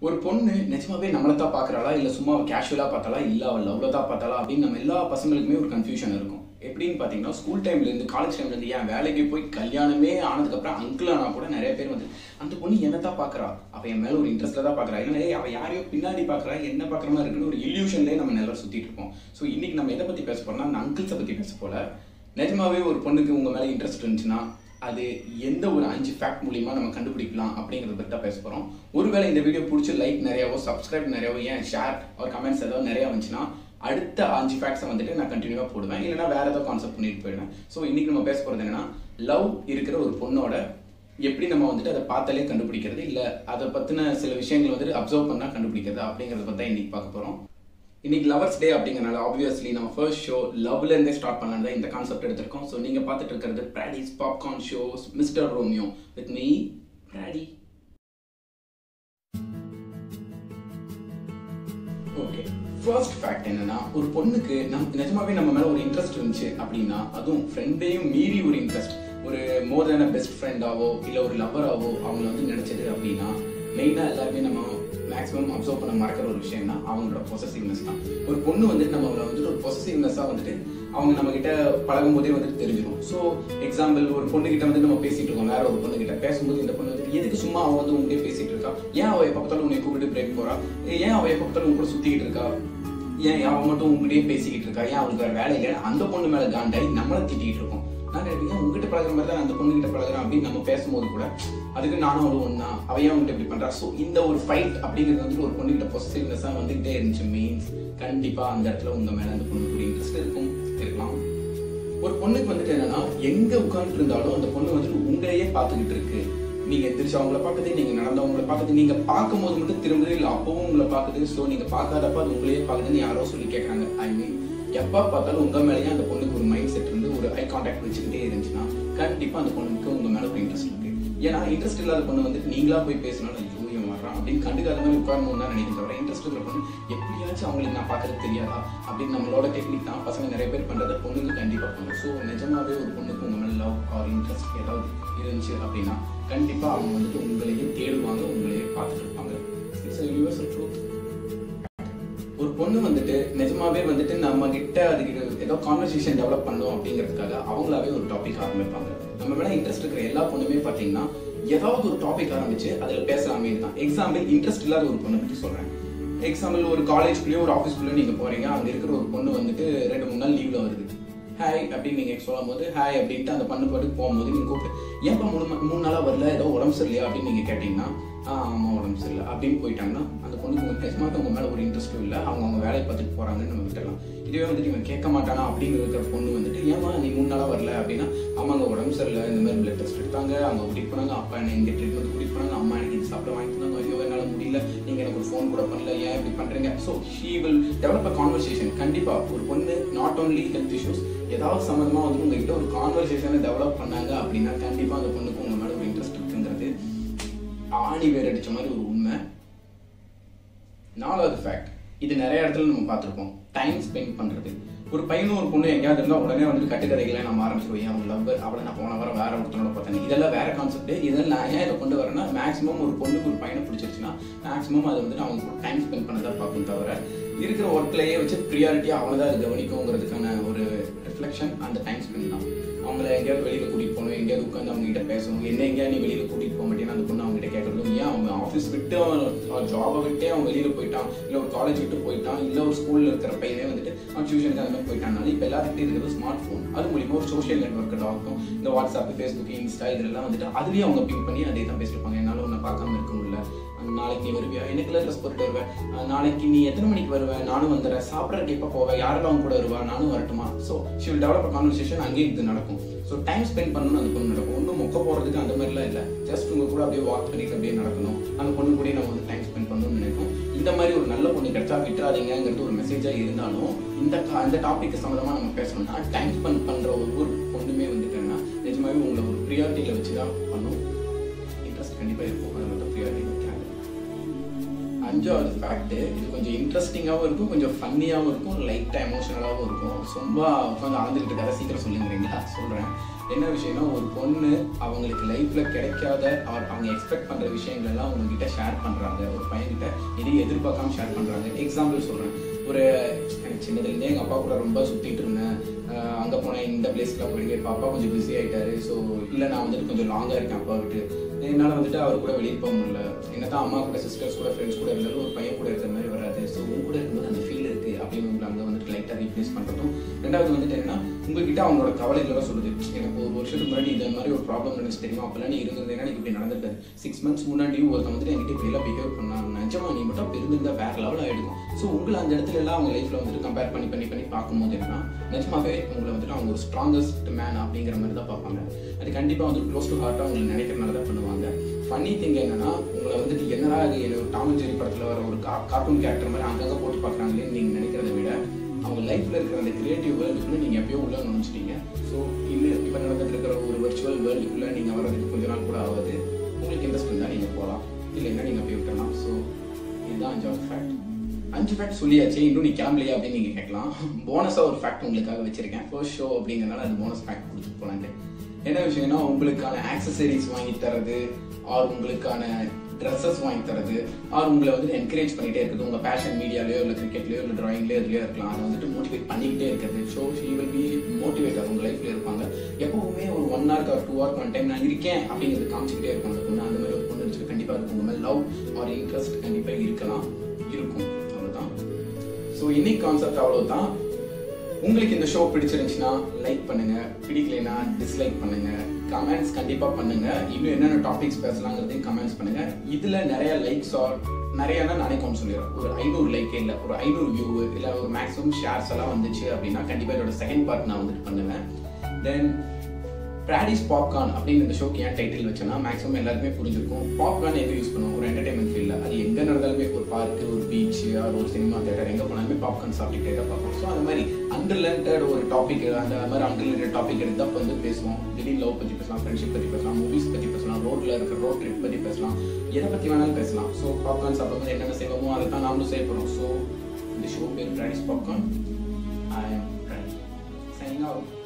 ஒரு பொண்ணு நிஜமாவே நம்மளை தான் பார்க்குறாளா இல்லை சும்மா கேஷுவலாக பார்த்தாலா இல்லை அவள் லவ்வில் தான் பார்த்தாலா அப்படின்னு நம்ம எல்லா பசங்களுக்குமே ஒரு கன்ஃபியூஷன் இருக்கும் எப்படின்னு பார்த்தீங்கன்னா ஸ்கூல் டைம்லேருந்து காலேஜ் டைம்லேருந்து ஏன் வேலைக்கு போய் கல்யாணமே ஆனதுக்கப்புறம் அங்கிள் ஆனால் கூட நிறைய பேர் வந்து அந்த பொண்ணு என்ன தான் பார்க்குறா அவள் என் மேலே ஒரு இன்ட்ரெஸ்ட்டில் தான் பார்க்குறா இல்லை அவள் யாரையோ பின்னாடி பார்க்குறா என்ன பார்க்குற மாதிரி இருக்குன்னு ஒரு இல்யூஷன்லேயே நம்ம நல்லா சுற்றிட்டு இருப்போம் ஸோ இன்னைக்கு நம்ம எதை பற்றி பேச போறோம்னா அந்த அங்கிள்ஸை பற்றி பேச போல நிஜமாவே ஒரு பொண்ணுக்கு உங்கள் மேலே இன்ட்ரெஸ்ட் இருந்துச்சுன்னா அது எந்த ஒரு அஞ்சு ஃபேக்ட் மூலியமா நம்ம கண்டுபிடிக்கலாம் அப்படிங்கிறத பற்றி தான் பேச போகிறோம் ஒருவேளை இந்த வீடியோ பிடிச்சி லைக் நிறையாவோ சப்ஸ்கிரைப் நிறையாவோ ஏன் ஷேர் ஒரு கமெண்ட்ஸ் ஏதாவது நிறையா வந்துச்சுன்னா அடுத்த அஞ்சு ஃபேக்ட்ஸை வந்துட்டு நான் கண்டினியூவாக போடுவேன் இல்லைனா வேற ஏதாவது கான்செப்ட் பண்ணிட்டு போயிடுவேன் ஸோ இன்னைக்கு நம்ம பேச போகிறது என்னன்னா லவ் இருக்கிற ஒரு பொண்ணோட எப்படி நம்ம வந்துட்டு அதை பார்த்தாலே கண்டுபிடிக்கிறது இல்லை அதை பற்றின சில விஷயங்கள் வந்துட்டு அப்சர்வ் பண்ணால் கண்டுபிடிக்கிறது அப்படிங்கிறத பற்றி தான் இன்னைக்கு பார்க்க போகிறோம் இன்னைக்கு லவர்ஸ் டே அப்படிங்கறனால ஆப்வியஸ்லி நம்ம ஃபர்ஸ்ட் ஷோ லவ்ல இருந்தே ஸ்டார்ட் பண்ணலாம் தான் இந்த கான்செப்ட் எடுத்திருக்கோம் ஸோ நீங்க பார்த்துட்டு இருக்கிறது Brady's popcorn shows mister Romeo with me Brady okay first fact என்னன்னா ஒரு பொண்ணுக்கு நம் நிஜமாவே நம்ம மேல ஒரு இன்ட்ரெஸ்ட் இருந்துச்சு அப்படின்னா அதுவும் ஃப்ரெண்டையும் மீறி ஒரு இன்ட்ரெஸ்ட் ஒரு மோர் தேன் பெஸ்ட் ஃப்ரெண்டாவோ இல்லை ஒரு லவ்வராவோ அவங்கள வந்து நினைச்சது அப்படின்னா மெயினாக எல்லாருமே நம்ம மேக்ஸிமம் அப்சர்வ் பண்ண மறக்கிற ஒரு விஷயம்னா அவங்களோட பொசசிவ்னஸ் தான் ஒரு பொண்ணு வந்துட்டு நம்ம வந்துட்டு ஒரு பொசசிவ்னஸாக வந்துட்டு அவங்க நம்ம கிட்ட பழகும் போதே வந்துட்டு தெரிஞ்சிடும் ஸோ எக்ஸாம்பிள் ஒரு பொண்ணு கிட்ட வந்து நம்ம பேசிட்டு இருக்கோம் வேற ஒரு பொண்ணு கிட்ட பேசும்போது இந்த பொண்ணு வந்துட்டு எதுக்கு சும்மா அவ வந்து உங்ககிட்ட பேசிட்டு இருக்கா ஏன் அவ எப்போ பார்த்தாலும் உன்னை கூப்பிட்டு பிரேக் போறா ஏன் அவ எப்போ பார்த்தாலும் உங்க கூட சுத்திக்கிட்டு இருக்கா ஏன் அவன் மட்டும் உங்ககிட்டயே பேசிக்கிட்டு இருக்கா ஏன் அவளுக்கு வேற வேலை இல்லை அந்த பொண்ணு மேல காண்டாய் நம்மள திட்டிக்கிட்டு இருக்கோம் நான் நினைப்பேன் உங்ககிட்ட பழகுற மாதிரி தான் அந்த பொண்ணு கிட்ட பழகுறேன் அப்படின்னு நம்ம பேசும்போது கூட அதுக்கு நானும் அவளும் ஒண்ணா அவ ஏன் உங்ககிட்ட இப்படி பண்றா ஸோ இந்த ஒரு ஃபைட் அப்படிங்கிறது வந்துட்டு ஒரு பொண்ணு கிட்ட பொசிட்டிவ்னஸா வந்துகிட்டே இருந்துச்சு மீன்ஸ் கண்டிப்பா அந்த இடத்துல உங்க மேல அந்த பொண்ணுக்கு ஒரு இன்ட்ரெஸ்ட் இருக்கும் இருக்கலாம் ஒரு பொண்ணுக்கு வந்துட்டு என்னன்னா எங்க உட்கார்ந்து இருந்தாலும் அந்த பொண்ணு வந்துட்டு உங்களையே பார்த்துக்கிட்டு இருக்கு நீங்க எந்திரிச்சு அவங்கள பார்க்குது நீங்க நடந்தவங்கள பார்க்குது நீங்க பார்க்கும்போது மட்டும் திரும்புது இல்லை அப்பவும் உங்களை பார்க்குது ஸோ நீங்க பார்க்காதப்ப அது உங்களையே பார்க்குதுன்னு யாரோ சொல்லி கேட்கறாங்க ஐ மீன் எப்போ பார்த்தாலும் உங்க மேலேயே அந்த பொண்ணுக்கு ஒரு மைண்ட் செட் இருந்து ஒரு ஐ கான்டாக்ட் வச்சுக்கிட்டே இருந்துச்சுன்னா கண்டிப்பா அந்த பொண்ணுக்கு உங்க மேல ஒரு இன்ட்ரெஸ்ட் இருக்கு ஏன்னா இன்ட்ரெஸ்ட் இல்லாத பொண்ணு வந்துட்டு நீங்களா போய் பேசினாலும் ஐயோ இவன் வர்றான் அப்படின்னு கண்டுக்காத மாதிரி உட்காரணும் தான் நினைக்கிறேன் தவிர இன்ட்ரெஸ்ட் இருக்கிற பொண்ணு எப்படியாச்சும் அவங்களுக்கு நான் பார்க்கறது தெரியாதா அப்படின்னு நம்மளோட டெக்னிக் தான் பசங்க நிறைய பேர் பண்றதை பொண்ணுங்க கண்டிப்பா பண்ணும் ஸோ நிஜமாவே ஒரு பொண்ணுக்கு உங்க மேல லவ் ஆர் இன்ட்ரெஸ்ட் ஏதாவது இருந்துச்சு அப்படின்னா கண்டிப்பா அவங்க வந்துட்டு உங்களையே தேடுவாங்க உங்களையே பார்த்துட்டு இருப்பாங்க இட்ஸ் யூனிவர்சல் ட்ரூத் ஒரு பொண்ணு வந்துட்டு நிஜமாவே வந்துட்டு நம்ம கிட்ட அதுக்கு ஏதோ கான்வர்சேஷன் டெவலப் பண்ணணும் அப்படிங்கிறதுக்காக அவங்களாவே ஒரு டாபிக் ஆரம்பிப்பாங்க நம்ம மேல இன்ட்ரெஸ்ட் இருக்கிற எல்லா பொண்ணுமே பாத்தீங்கன்னா ஏதாவது ஒரு டாபிக் ஆரம்பிச்சு அதுல பேசலாமே தான் எக்ஸாம்பிள் இன்ட்ரெஸ்ட் இல்லாத ஒரு பொண்ணை பத்தி சொல்றேன் எக்ஸாம்பிள் ஒரு காலேஜ்குள்ளேயோ ஒரு ஆஃபீஸ்க்குள்ளேயோ நீங்க போறீங்க அங்க இருக்கிற ஒரு பொண்ணு வந்துட்டு ரெண்டு மூணு நாள் லீவ்ல வருது ஹாய் அப்படின்னு நீங்க சொல்லும் போது ஹாய் அப்படின்ட்டு அந்த பண்ணு பாட்டுக்கு போகும்போது நீங்க கூப்பிட்டு ஏன்ப்பா மூணு ம- மூணு நாளா வரல ஏதோ உடம்பு சரியில்லையா அப்படின்னு நீங்க கேட்டீங்கன்னா ஆ ஆமா உடம்பு சரியில்லை அப்படின்னு போயிட்டாங்கன்னா அந்த பொண்ணுக்கு உங்க நிஜமாக உங்க மேல ஒரு இன்ட்ரெஸ்ட்டும் இல்லை அவங்க அவங்க வேலையை பார்த்துட்டு போறாங்கன்னு நம்ம விட்டுடலாம் இதுவே வந்துட்டு இவன் கேட்க மாட்டானா அப்படின்னு இருக்கிற பொண்ணு வந்துட்டு ஏமா நீ மூணு நாளா வரல அப்படின்னா ஆமாங்க உடம்பு சரியில்லை இந்த மாதிரி பிளட் டெஸ்ட் எடுத்தாங்க அவங்க கூட்டிட்டு போனாங்க அப்பா என்ன இங்கே ட்ரீட்மெண்ட் கூட்டிட்டு போனாங்க அம்மா எனக்கு இது சாப்பிட வாங்கி தந்தாங்க ஐயோ என்னால முடியல நீங்க எனக்கு ஒரு ஃபோன் கூட பண்ணல ஏன் இப்படி பண்றீங்க so she will develop a conversation கண்டிப்பா ஒரு பொண்ணு நாட் ஓன்லி ஹெல்த் இஷ்யூஸ் ஏதாவது சம்மந்தமா வந்து உங்ககிட்ட ஒரு கான்வர்சேஷனை டெவலப் பண்ணாங்க அப்படின்னா கண்டிப்பா அந்த பொண்ணுக்கு உங்க மேல ஒரு இன்ட்ரெஸ்ட் இருக்குங்கிறது ஆணி வேர் அடிச்ச மாதிரி ஒரு உண்மை நாலாவது ஃபேக்ட் இது நிறைய இடத்துல நம்ம பார்த்துருப்போம் டைம் ஸ்பெண்ட் பண்றது ஒரு பையனும் ஒரு பொண்ணு எங்கேயாவது இருந்தால் உடனே வந்துட்டு கட்டுக்கதைகளை நம்ம ஆரம்பிச்சிருவோம் அவன் லவ்வர் அவளை நான் போன வாரம் வேற ஒருத்தனோட பார்த்தேன் இதெல்லாம் வேற கான்செப்ட் இதெல்லாம் நான் ஏன் இதை கொண்டு வரேன்னா மேக்ஸிமம் ஒரு பொண்ணுக்கு ஒரு பையனை பிடிச்சிருச்சுன்னா மேக்ஸிமம் அதை வந்துட்டு அவங்க கூட டைம் ஸ்பெண்ட் பண்ணதான் பார்க்கும் தவிர இருக்கிற ஒர்க்லயே வச்சு ப்ரியாரிட்டியாக அவனை தான் அது கவனிக்குங்கிறதுக்கான ஒரு ரிஃப்ளெக்ஷன் அந்த டைம் ஸ்பெண்ட் தான் அவங்கள எங்கேயாவது வெளியில கூட்டிட்டு போகணும் எங்கேயாவது உட்காந்து அவங்க கிட்ட பேசணும் என்ன எங்கேயாவது நீ வெளியில கூட்டிட்டு போக மாட்டேன்னு அந்த பொண்ணு அவங்க கிட்ட கேட்கறதும் ஏன் அவங்க ஆஃபீஸ் விட்டு அவன் ஜாபை விட்டே அவன் வெளியில போயிட்டான் இல்ல ஒரு காலேஜ் விட்டு போயிட்டான் இல்ல ஒரு ஸ்கூல்ல இருக்கிற பையனே வந்துட்டு அவன் டியூஷனுக்கு அந்த மாதிரி போயிட்டானாலும் இப்போ எல்லாத்துக்கிட்டே இருக்கிறது ஸ்மார்ட் ஃபோன் அது மூலியமா ஒரு சோஷியல் நெட்ஒர்க் ஆகட்டும் இந்த வாட்ஸ்அப் ஃபேஸ்புக் இன்ஸ்டா இதெல்லாம் வந்துட்டு அதுலயே அவங்க பிங் பண்ணி அதே தான் பேசியிருப்பாங்க என்னால உன்னை பார்க்காம இருக்க முடியல நாளைக்கு நீ வருவியா எனக்கு ட்ரெஸ் போட்டு வருவேன் அஹ் நாளைக்கு நீ எத்தனை மணிக்கு வருவேன் நானும் வந்துடுறேன் சாப்பிட்றதுக்கு எப்போ போவேன் யாரெல்லாம் அவங்க கூட வருவா நானும் வரட்டுமா so she will develop conversation அங்கேயும் இது நடக்கும் ஸோ டைம் ஸ்பெண்ட் பண்ணணும் அந்த பொண்ணு நடக்கும் ஒன்றும் மொக்க போகிறதுக்கு அந்த மாதிரிலாம் இல்லை ஜஸ்ட் உங்க கூட அப்படியே வாக் பண்ணிட்டு அப்படியே நடக்கணும் அந்த பொண்ணு கூட நம்ம வந்து டைம் ஸ்பெண்ட் பண்ணணும்னு நினைக்கும் இந்த மாதிரி ஒரு நல்ல பொண்ணு கிடைச்சா விட்டுறாதீங்கிறது ஒரு மெசேஜாக இருந்தாலும் இந்த கா- இந்த டாபிக் சம்மந்தமாக நம்ம பேசணும்னா டைம் ஸ்பெண்ட் பண்ணுற ஒவ்வொரு பொண்ணுமே வந்துட்டுன்னா நிஜமாவே உங்களை ஒரு ப்ரியாரிட்டியில் வச்சு தான் பண்ணும் இன்ட்ரெஸ்ட் கண்டிப்பாக இருக்கும் அதை மட்டும் ப்ரியாரிட்டி வைக்காங்க அஞ்சாவது ஃபேக்ட் இது கொஞ்சம் இன்ட்ரெஸ்டிங்காகவும் இருக்கும் கொஞ்சம் ஃபன்னியாகவும் இருக்கும் லைட்டாக எமோஷனலாகவும் இருக்கும் ரொம்ப உட்காந்து ஆழ்ந்துக்கிட்டு கதை சீக்கிரம் சொல்லுங்கிறீங்களா சொல்கிறேன் என்ன விஷயம்னா ஒரு பொண்ணு அவங்களுக்கு லைஃப்ல கிடைக்காத ஆர் அவங்க எக்ஸ்பெக்ட் பண்ற விஷயங்கள் எல்லாம் உங்ககிட்ட ஷேர் பண்றாங்க ஒரு பையன்கிட்ட எதையும் எதிர்பார்க்காம ஷேர் பண்றாங்க எக்ஸாம்பிள் சொல்றேன் ஒரு எனக்கு சின்னதுலேருந்தே எங்கள் அப்பா கூட ரொம்ப சுற்றிட்டு இருந்தேன் அஹ் அங்க போனேன் இந்த பிளேஸ்க்குலாம் போயிட்டு இப்போ அப்பா கொஞ்சம் பிஸி ஆயிட்டாரு ஸோ இல்லை நான் வந்துட்டு கொஞ்சம் லாங்காக இருக்கேன் அப்பா விட்டு என்னால் வந்துட்டு அவர் கூட வெளியே போக முடியல என்னதான் அம்மா கூட சிஸ்டர்ஸ் கூட ஃப்ரெண்ட்ஸ் கூட இருந்தாலும் ஒரு பையன் கூட இருக்கிற மாதிரி வராது ஸோ உங்க கூட இருக்கும்போது அந்த ஃபீல் இருக்கு அப்படின்னு உங்களை அங்கே வந்துட்டு லைட்டாக ரீப்ளேஸ் பண்ணுறதும் ரெண்டாவது வந்துட்டு என்னன்னா உங்ககிட்ட அவங்களோட கவலைகளை சொல்லுது எனக்கு ஒரு வருஷத்துக்கு முன்னாடி இந்த மாதிரி ஒரு ப்ராப்ளம் நினைச்சு தெரியுமா அப்பெல்லாம் நீ இருந்திருந்தேன்னா எனக்கு இப்படி நடந்திருக்காது சிக்ஸ் மந்த்ஸ் முன்னாடியும் ஒருத்தன் வந்துட்டு என்கிட்ட இப்படி எல்லாம் பிஹேவ் பண்ணான் நிஜமா நீ மட்டும் அப்படி இருந்திருந்தா வேற லெவல் ஆயிடும் ஸோ உங்களை அந்த இடத்துல எல்லாம் அவங்க லைஃப்ல வந்துட்டு கம்பேர் பண்ணி பண்ணி பண்ணி பார்க்கும்போது என்னன்னா நிஜமாவே உங்களை வந்துட்டு அவங்க ஒரு ஸ்ட்ராங்கஸ்ட் மேன் அப்படிங்கிற மாதிரி தான் பார்ப்பாங்க அது கண்டிப்பாக வந்து க்ளோஸ் டு ஹார்ட்டாக உங்களை நினைக்கிறனால தான் பண்ணுவாங்க ஃபன்னி திங் என்னன்னா உங்களை வந்துட்டு என்னடா இது என்ன டாம் அண்ட் ஜெரி படத்தில் வர ஒரு கார்ட்டூன் கேரக்டர் மாதிரி அங்கங்கே போட்டு பார்க்குறாங்களேன்னு நீங்கள் நினைக்கிறத விட அவங்க லைஃப்ல இருக்கிற அந்த கிரியேட்டிவ் வேர்ல்டுக்குள்ள நீங்க எப்பயோ உள்ள நுழைச்சிட்டீங்க ஸோ இன்னும் இப்போ நடந்துட்டு இருக்கிற ஒரு வர்ச்சுவல் வேர்ல்டுக்குள்ள நீங்க வர்றதுக்கு கொஞ்ச நாள் கூட ஆகாது உங்களுக்கு இன்ட்ரெஸ்ட் இருந்தால் நீங்க போகலாம் இல்லைன்னா நீங்க போய் விட்டலாம் ஸோ இதுதான் அஞ்சாவது ஃபேக்ட் அஞ்சு ஃபேக்ட் சொல்லியாச்சு இன்னும் நீ கிளம்பலையா அப்படின்னு நீங்க கேட்கலாம் போனஸாக ஒரு ஃபேக்ட் உங்களுக்காக வச்சிருக்கேன் ஃபர்ஸ்ட் ஷோ அப்படிங்கிறனால அது போனஸ் ஃபேக்ட் கொடுத்துட்டு போனாங்க என்ன விஷயம்னா உங்களுக்கான ஆக்சசரிஸ் வாங்கி தரது ஆர் உங்களுக்கான ட்ரெஸ்ஸஸ் வாங்கி தரது ஆர் உங்களை வந்து என்கரேஜ் பண்ணிட்டே இருக்குது உங்க பேஷன் மீடியாலயோ இல்லை கிரிக்கெட்லயோ இல்லை டிராயிங்லயோ இதுலயோ இருக்கலாம் அதை வந்துட்டு மோட்டிவேட் பண்ணிக்கிட்டே இருக்கிறது so she will be motivator உங்க லைஃப்ல இருப்பாங்க எப்பவுமே ஒரு ஒன் ஹவர்க்கு ஒரு டூ ஹவர்க்கு ஒன் டைம் நான் இருக்கேன் அப்படிங்கிறது காமிச்சிக்கிட்டே இருக்கும் அந்த பொண்ணு அந்த மாதிரி ஒரு பொண்ணு இருந்துச்சு கண்டிப்பா இருக்கும் உங்க மேல லவ் ஆர் இன்ட்ரெஸ்ட் கண்டிப்பா இருக்கலாம் இருக்கும் அவ்வளவுதான் ஸோ இன்னைக்கு கான்செப்ட் அவ்வளவுதான் உங்களுக்கு இந்த ஷோ பிடிச்சிருந்துச்சுன்னா லைக் பண்ணுங்க பிடிக்கலைன்னா டிஸ்லைக் பண்ணுங்க கமெண்ட்ஸ் கண்டிப்பா பண்ணுங்க இன்னும் என்னென்ன டாபிக்ஸ் பேசலாங்கிறதையும் கமெண்ட்ஸ் பண்ணுங்க இதுல நிறைய லைக்ஸ் ஆர் நிறையனா நானே கவுண்ட் சொல்லிடுறேன் ஒரு ஐநூறு லைக் இல்லை ஒரு ஐநூறு வியூ இல்லை ஒரு மேக்ஸிமம் ஷேர்ஸ் எல்லாம் வந்துச்சு அப்படின்னா கண்டிப்பா இதோட செகண்ட் பார்ட் நான் வந்துட்டு பண்ணுவேன் தென் பிராடிஸ் பாப்கார்ன் அப்படின்னு இந்த ஷோக்கு ஏன் டைட்டில் வச்சேன்னா மேக்ஸிமம் எல்லாருமே புரிஞ்சிருக்கும் பாப்கார்ன் எங்க யூஸ் பண்ணுவோம் ஒரு என்டர்டைன்மெண்ட் ஃபீல்டில் அது எங்க நடந்தாலுமே ஒரு பார்க்கு ஒரு பீச் ஒரு சினிமா தேட்டர் எங்க போனாலுமே பாப்கார்ன் சாப்பிட்டுட்டே தான் பார்ப்போம் ஸோ அந்த மாதிரி அன்ரிலேட்டட் ஒரு டாபிக் அந்த மாதிரி அன்ரிலேட்டட் டாபிக் எடுத்து தான் வந்து பேசுவோம் திடீர் லவ் பத்தி பேசலாம் ஃப்ரெண்ட்ஷிப் பத்தி பேசலாம் மூவிஸ் பத்தி பேசலாம் ரோட்ல இருக்கிற ரோட் ட்ரிப் பத்தி பேசலாம் எதை பத்தி வேணாலும் பேசலாம் ஸோ பாப்கார்ன் சாப்பிடும்போது என்னென்ன செய்வோமோ அதை தான் நாமளும் செய்ய போறோம் ஸோ இந்த ஷோ பேர் Brady's popcorn I am signing out